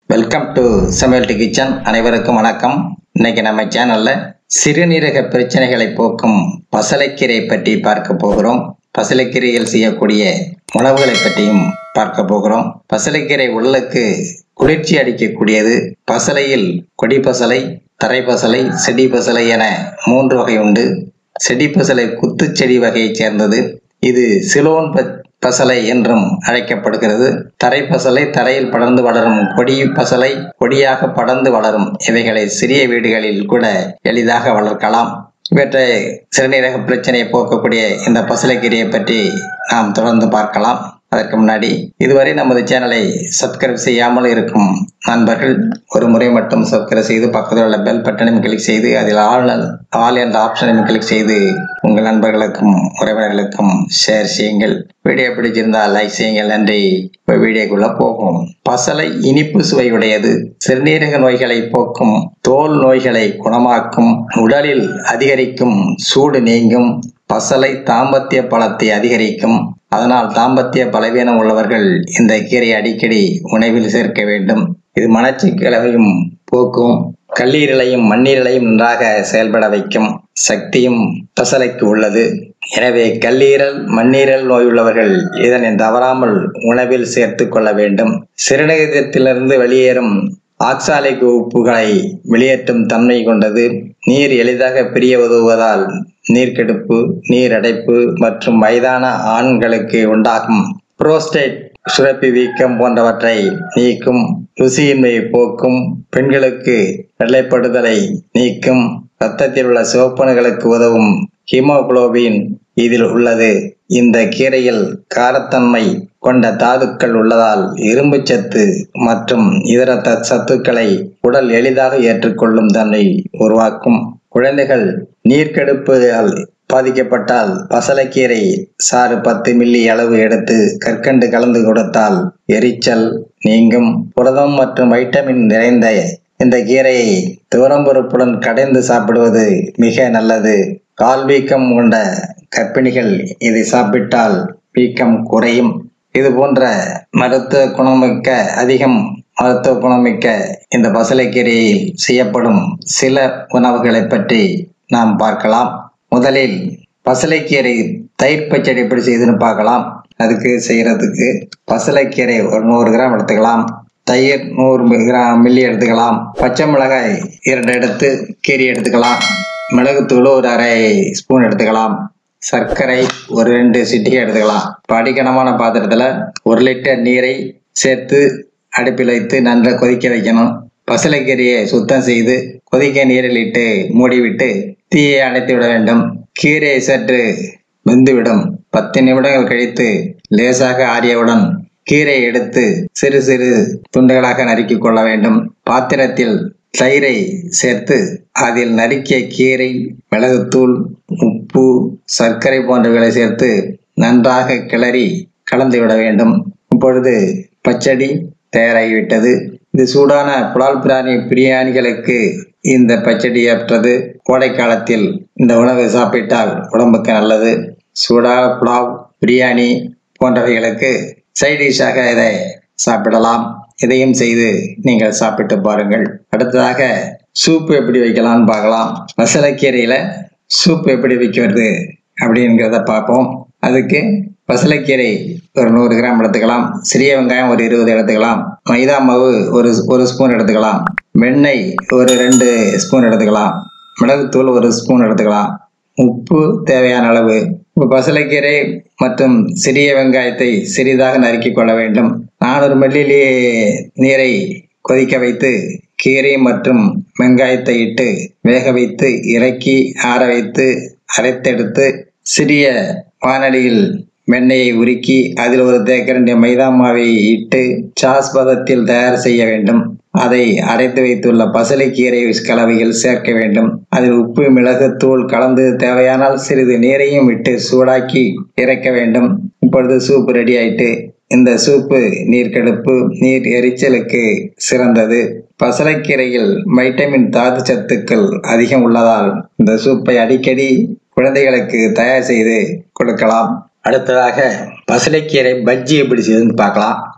welcome to சமையல் to kitchen அனைவருக்கும் வணக்கம் இன்னைக்கு நம்ம சேனல்ல சிறுநீரக பிரச்சனைகளை போக்கும் பசலைக்கீரை பற்றி பார்க்க போகிறோம் பசலைக்கீரையில் செய்யக்கூடிய உணவுகளை பற்றியும் பார்க்க போகிறோம் பசலைக்கீரை உடலுக்கு குளிர்ச்சி அளிக்கக்கூடியது பசலையில் கொடி பசலை தரை பசலை செடி பசலை என மூன்று வகை உண்டு செடி பசலை குத்துச்செடி வகையைச் சேர்ந்தது இது சிலோன் ப- பசலை என்றும் அழைக்கப்படுகிறது தரை பசலை தரையில் படர்ந்து வளரும் கொடி பசலை கொடியாக படர்ந்து வளரும் இவைகளை சிறிய வீடுகளில் கூட எளிதாக வளர்க்கலாம் இவற்றை சிறுநீரக பிரச்சனையை போக்கக்கூடிய இந்த பசலைக்கீரையை பற்றி நாம் தொடர்ந்து பார்க்கலாம் அதற்கு முன்னாடி இதுவரை நமது சேனலை சப்ஸ்கிரைப் செய்யாமல் இருக்கும் நண்பர்கள் ஒரு முறை மட்டும் சப்ஸ்கிரைப் செய்து பக்கத்தில் உள்ள பெல் பட்டனையும் கிளிக் செய்து அதில் ஆல் ஆல் என்ற ஆப்ஷனையும் கிளிக் செய்து உங்கள் நண்பர்களுக்கும் உறவினர்களுக்கும் ஷேர் செய்யுங்கள் வீடியோ பிடிச்சிருந்தால் லைக் செய்யுங்கள் நன்றி இப்போ வீடியோக்குள்ள போகும் பசலை இனிப்பு சுவையுடையது சிறுநீரக நோய்களை போக்கும் தோல் நோய்களை குணமாக்கும் உடலில் அதிகரிக்கும் சூடு நீங்கும் பசலை தாம்பத்திய பலத்தை அதிகரிக்கும் அதனால் தாம்பத்திய பலவீனம் உள்ளவர்கள் இந்த கீரை அடிக்கடி உணவில் சேர்க்க வேண்டும் இது மலச்சிக்கலையும் போக்கும் கல்லீரலையும் மண்ணீரலையும் நன்றாக செயல்பட வைக்கும் சக்தியும் பசலைக்கு உள்ளது எனவே கல்லீரல் மண்ணீரல் நோயுள்ளவர்கள் இதனை தவறாமல் உணவில் சேர்த்து கொள்ள வேண்டும் சிறுநீரகத்திலிருந்து வெளியேறும் ஆக்சாலிக் உப்புகளை வெளியேற்றும் தன்மை கொண்டது நீர் எளிதாக பிரிய உதவுவதால் நீர்க்கெடுப்பு நீரடைப்பு மற்றும் வயதான ஆண்களுக்கு உண்டாகும் புரோஸ்டேட் சுரப்பி வீக்கம் போன்றவற்றை நீக்கும் ருசியின்மையை போக்கும் பெண்களுக்கு வெள்ளைப்படுதலை நீக்கும் இரத்தத்தில் உள்ள சிவப்பணுகளுக்கு உதவும் ஹீமோகுளோபின் இதில் உள்ளது இந்த கீரையில் காரத்தன்மை கொண்ட தாதுக்கள் உள்ளதால் இரும்புச்சத்து மற்றும் இதர த- சத்துக்களை உடல் எளிதாக ஏற்றுக்கொள்ளும் தன்மை உருவாக்கும் குழந்தைகள் நீர்க்கெடுப்பால் பாதிக்கப்பட்டால் பசலைக்கீரை சாறு பத்து மில்லி அளவு எடுத்து கற்கண்டு கலந்து கொடுத்தால் எரிச்சல் நீங்கும் புரதம் மற்றும் வைட்டமின் நிறைந்த இந்த கீரையை துவரம்பருப்புடன் கடைந்து சாப்பிடுவது மிக நல்லது கால் வீக்கம் கொண்ட கர்ப்பிணிகள் இதை சாப்பிட்டால் வீக்கம் குறையும் இது போன்ற மருத்துவ குணமிக்க அதிகம் மருத்துவ குணமிக்க இந்த பசலைக்கீரையில் செய்யப்படும் சில உணவுகளை பற்றி நாம் பார்க்கலாம் முதலில் பசலைக்கீரை தயிர் பச்சடி எப்படி செய்யுதுன்னு பார்க்கலாம் அதுக்கு செய்யறதுக்கு பசலைக்கீரை ஒரு நூறு கிராம் எடுத்துக்கலாம் தயிர் நூறு கிராம் மில்லி எடுத்துக்கலாம் பச்சை மிளகாய் இரண்டு எடுத்து கீரி எடுத்துக்கலாம் மிளகுத்தூள் ஒரு அரை ஸ்பூன் எடுத்துக்கலாம் சர்க்கரை ஒரு ரெண்டு சிட்டிகை எடுத்துக்கலாம் இப்போ அடிக்கணமான பாத்திரத்தில் ஒரு லிட்டர் நீரை சேர்த்து அடுப்பில் வைத்து நன்றாக கொதிக்க வைக்கணும் பசலைக்கீரையை சுத்தம் செய்து கொதிக்க நீரில் இட்டு மூடிவிட்டு தீயை அணைத்து விட வேண்டும் கீரையை சற்று வெந்துவிடும் பத்து நிமிடங்கள் கழித்து லேசாக ஆறியவுடன் கீரை எடுத்து சிறு சிறு துண்டுகளாக நறுக்கிக் கொள்ள வேண்டும் பாத்திரத்தில் தயிரை சேர்த்து அதில் நறுக்கிய கீரை மிளகுத்தூள் உப்பு சர்க்கரை போன்றவைகளை சேர்த்து நன்றாக கிளறி கலந்து விட வேண்டும் இப்பொழுது பச்சடி தயாராகிவிட்டது இது சூடான புலால் பிராணி பிரியாணிகளுக்கு இந்த பச்சடி ஏற்றது கோடை காலத்தில் இந்த உணவை சாப்பிட்டால் உடம்புக்கு நல்லது சூடான புலாவ் பிரியாணி போன்றவைகளுக்கு சைட் டிஷ்ஷாக இதை சாப்பிடலாம் இதையும் செய்து நீங்கள் சாப்பிட்டு பாருங்கள் அடுத்ததாக சூப் எப்படி வைக்கலாம்னு பார்க்கலாம் மசாலாக்கீரையில் சூப் எப்படி வைக்கிறது அப்படிங்கிறத பார்ப்போம் அதுக்கு பசலைக்கீரை ஒரு நூறு கிராம் எடுத்துக்கலாம் சிறிய வெங்காயம் ஒரு இருபது எடுத்துக்கலாம் மைதா மாவு ஒரு ஒரு ஸ்பூன் எடுத்துக்கலாம் வெண்ணெய் ஒரு ரெண்டு ஸ்பூன் எடுத்துக்கலாம் மிளகுத்தூள் ஒரு ஸ்பூன் எடுத்துக்கலாம் உப்பு தேவையான அளவு இப்போ பசலைக்கீரை மற்றும் சிறிய வெங்காயத்தை சிறிதாக நறுக்கிக் கொள்ள வேண்டும் நானூறு மில்லி நீரை கொதிக்க வைத்து கீரை மற்றும் வெங்காயத்தை இட்டு வேக வைத்து இறக்கி ஆற வைத்து அரைத்தெடுத்து சிறிய வானலியில் வெண்ணெயை உருக்கி அதில் ஒரு தேக்கரண்டி மைதா மாவை இட்டு சாஸ் பதத்தில் தயார் செய்ய வேண்டும் அதை அரைத்து வைத்துள்ள பசலைக்கீரை கலவையில் சேர்க்க வேண்டும் அதில் உப்பு மிளகு தூள் கலந்து தேவையானால் சிறிது நீரையும் விட்டு சூடாக்கி இறக்க வேண்டும் இப்பொழுது சூப் ரெடி ஆயிட்டு இந்த சூப்பு நீர்க்கெடுப்பு நீர் எரிச்சலுக்கு சிறந்தது பசலைக்கீரையில் வைட்டமின் தாது சத்துக்கள் அதிகம் உள்ளதால் இந்த சூப்பை அடிக்கடி குழந்தைகளுக்கு தயார் செய்து கொடுக்கலாம் அடுத்ததாக பசலைக்கீரை பஜ்ஜி எப்படி செய்யுதுன்னு பார்க்கலாம்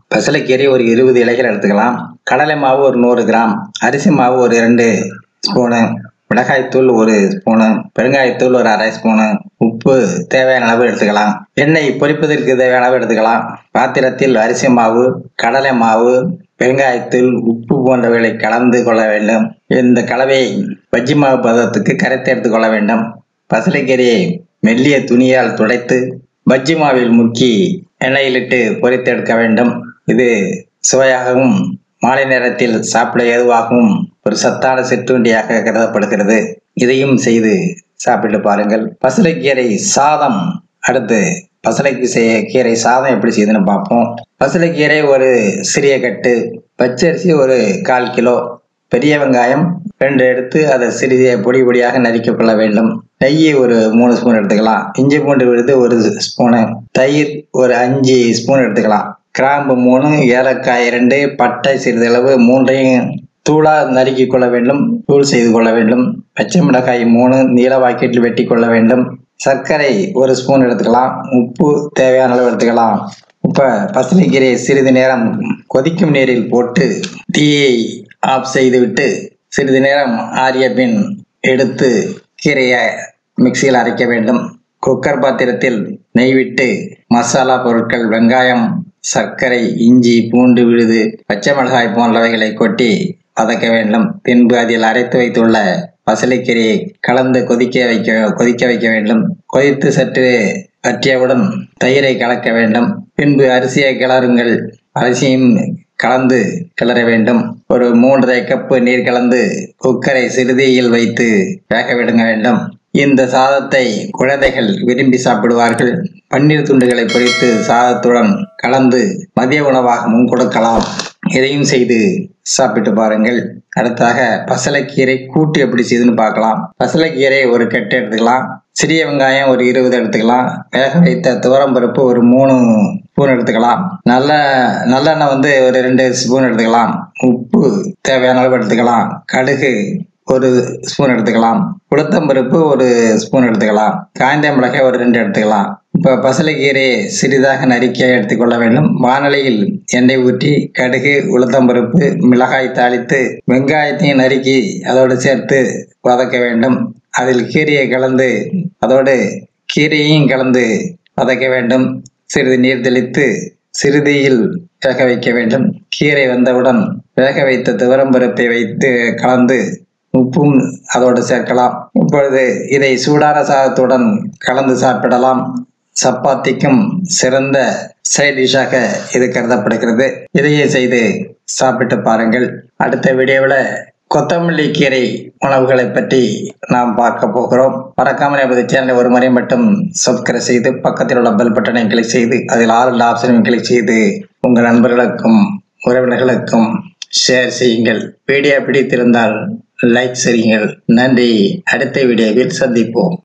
பசலைக்கீரை ஒரு இருபது இலைகள் எடுத்துக்கலாம் கடலை மாவு ஒரு நூறு கிராம் அரிசி மாவு ஒரு இரண்டு ஸ்பூனு மிளகாய்த்தூள் ஒரு ஸ்பூனு பெருங்காயத்தூள் ஒரு அரை ஸ்பூனு உப்பு தேவையான அளவு எடுத்துக்கலாம் எண்ணெய் பொரிப்பதற்கு தேவையான அளவு எடுத்துக்கலாம் பாத்திரத்தில் அரிசி மாவு கடலை மாவு பெருங்காயத்தூள் உப்பு போன்றவைகளை கலந்து கொள்ள வேண்டும் இந்த கலவையை பஜ்ஜி மாவு பதத்துக்கு கரைத்து எடுத்துக்கொள்ள வேண்டும் பசலைக்கீரையை மெல்லிய துணியால் துடைத்து பஜ்ஜி மாவில் முக்கி எண்ணெயிலிட்டு பொரித்து எடுக்க வேண்டும் இது சுவையாகவும் மாலை நேரத்தில் சாப்பிட ஏதுவாகவும் ஒரு சத்தான சிற்றுண்டியாக கருதப்படுகிறது இதையும் செய்து சாப்பிட்டு பாருங்கள் பசலைக்கீரை சாதம் அடுத்து பசலைக்கு செய்ய கீரை சாதம் எப்படி செய்யுதுன்னு பார்ப்போம் பசலைக்கீரை ஒரு சிறிய கட்டு பச்சரிசி ஒரு கால் கிலோ பெரிய வெங்காயம் ரெண்டு எடுத்து அதை சிறிய பொடி பொடியாக நறுக்கிக் கொள்ள வேண்டும் நெய் ஒரு மூணு ஸ்பூன் எடுத்துக்கலாம் இஞ்சி பூண்டு விழுது ஒரு ஸ்பூனு தயிர் ஒரு அஞ்சு ஸ்பூன் எடுத்துக்கலாம் கிராம்பு மூணு ஏலக்காய் இரண்டு பட்டை சிறிதளவு மூன்றையும் தூளா நறுக்கி கொள்ள வேண்டும் தூள் செய்து கொள்ள வேண்டும் பச்சை மிளகாய் மூணு நீல வாக்கெட்டில் வெட்டி கொள்ள வேண்டும் சர்க்கரை ஒரு ஸ்பூன் எடுத்துக்கலாம் உப்பு தேவையான அளவு எடுத்துக்கலாம் இப்போ பசலைக்கீரையை சிறிது நேரம் கொதிக்கும் நீரில் போட்டு தீயை ஆஃப் செய்துவிட்டு சிறிது நேரம் ஆறிய பின் எடுத்து கீரையை மிக்சியில் அரைக்க வேண்டும் குக்கர் பாத்திரத்தில் நெய் விட்டு மசாலா பொருட்கள் வெங்காயம் சர்க்கரை இஞ்சி பூண்டு விழுது பச்சை மிளகாய் போன்றவைகளை கொட்டி வதக்க வேண்டும் பின்பு அதில் அரைத்து வைத்துள்ள பசலைக்கீரையை கலந்து கொதிக்க வைக்க கொதிக்க வைக்க வேண்டும் கொதித்து சற்று வற்றியவுடன் தயிரை கலக்க வேண்டும் பின்பு அரிசியை கிளறுங்கள் அரிசியும் கலந்து கிளற வேண்டும் ஒரு மூன்றரை கப்பு நீர் கலந்து குக்கரை சிறுதியில் வைத்து வேக விடுங்க வேண்டும் இந்த சாதத்தை குழந்தைகள் விரும்பி சாப்பிடுவார்கள் பன்னீர் துண்டுகளை பொரித்து சாதத்துடன் கலந்து மதிய உணவாகவும் கொடுக்கலாம் இதையும் செய்து சாப்பிட்டு பாருங்கள் அடுத்தாக பசலைக்கீரை கூட்டு எப்படி செய்யுதுன்னு பார்க்கலாம் பசலைக்கீரை ஒரு கட்டு எடுத்துக்கலாம் சிறிய வெங்காயம் ஒரு இருபது எடுத்துக்கலாம் வேக வைத்த துவரம் பருப்பு ஒரு மூணு ஸ்பூன் எடுத்துக்கலாம் நல்ல நல்லெண்ணெய் வந்து ஒரு ரெண்டு ஸ்பூன் எடுத்துக்கலாம் உப்பு தேவையான அளவு எடுத்துக்கலாம் கடுகு ஒரு ஸ்பூன் எடுத்துக்கலாம் உளுத்தம்பருப்பு ஒரு ஸ்பூன் எடுத்துக்கலாம் காய்ந்த மிளகாய் ஒரு ரெண்டு எடுத்துக்கலாம் இப்போ பசலைக்கீரையை சிறிதாக நறுக்கி எடுத்துக்கொள்ள வேண்டும் வானலியில் எண்ணெய் ஊற்றி கடுகு உளுத்தம்பருப்பு மிளகாய் தாளித்து வெங்காயத்தையும் நறுக்கி அதோடு சேர்த்து வதக்க வேண்டும் அதில் கீரையை கலந்து அதோடு கீரையையும் கலந்து வதக்க வேண்டும் சிறிது நீர் தெளித்து சிறுதியில் வேக வைக்க வேண்டும் கீரை வந்தவுடன் வேக வைத்த துவரம்பருப்பை வைத்து கலந்து உப்பும் அதோடு சேர்க்கலாம் இப்பொழுது இதை சூடான சாதத்துடன் கலந்து சாப்பிடலாம் சப்பாத்திக்கும் சிறந்த சைட் டிஷ்ஷாக இது கருதப்படுகிறது இதையே செய்து சாப்பிட்டு பாருங்கள் அடுத்த வீடியோவில் கொத்தமல்லி கீரை உணவுகளை பற்றி நாம் பார்க்க போகிறோம் மறக்காமல் நமது சேனலை ஒரு முறை மட்டும் சப்ஸ்கிரைப் செய்து பக்கத்தில் உள்ள பெல் பட்டனை கிளிக் செய்து அதில் ஆறு ஆப்ஷனையும் கிளிக் செய்து உங்கள் நண்பர்களுக்கும் உறவினர்களுக்கும் ஷேர் செய்யுங்கள் வீடியோ பிடித்திருந்தால் லைக் செய்யுங்கள் நன்றி அடுத்த வீடியோவில் சந்திப்போம்